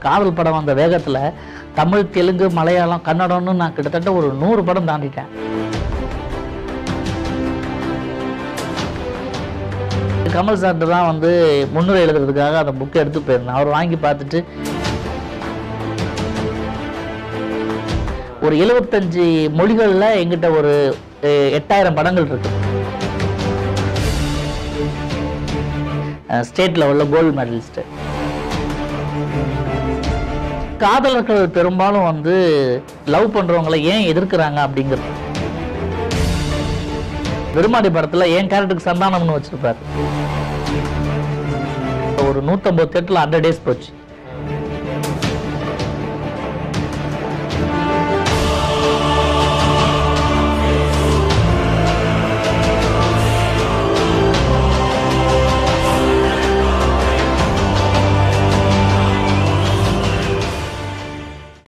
காதல் படம் வந்த வேகத்தில் தமிழ் தெலுங்கு மலையாளம் கன்னடம்னு நான் கிட்டத்தட்ட ஒரு நூறு படம் தாண்டிட்டேன் கமல் சார்ட்டு தான் வந்து முன்னுரை எழுதுறதுக்காக அந்த புக்கை எடுத்து போயிருந்தேன் அவர் வாங்கி பார்த்துட்டு ஒரு எழுபத்தஞ்சு மொழிகளில் எங்கிட்ட ஒரு அஹ், எட்டாயிரம் படங்கள் இருக்கு ஸ்டேட் லெவலில் கோல்டு மெடலிஸ்ட்டு காதலர்கள் பெரும்பாலும் வந்து லவ் பண்றவங்களை ஏன் எதிர்க்கிறாங்க அப்படிங்கிறது விருமாடி படத்துல என் கேரக்டருக்கு சந்தானம்னு வச்சிருப்பாரு ஒரு நூத்தம்பது தேட்டர்ல ஹண்ட்ரட் டேஸ் போச்சு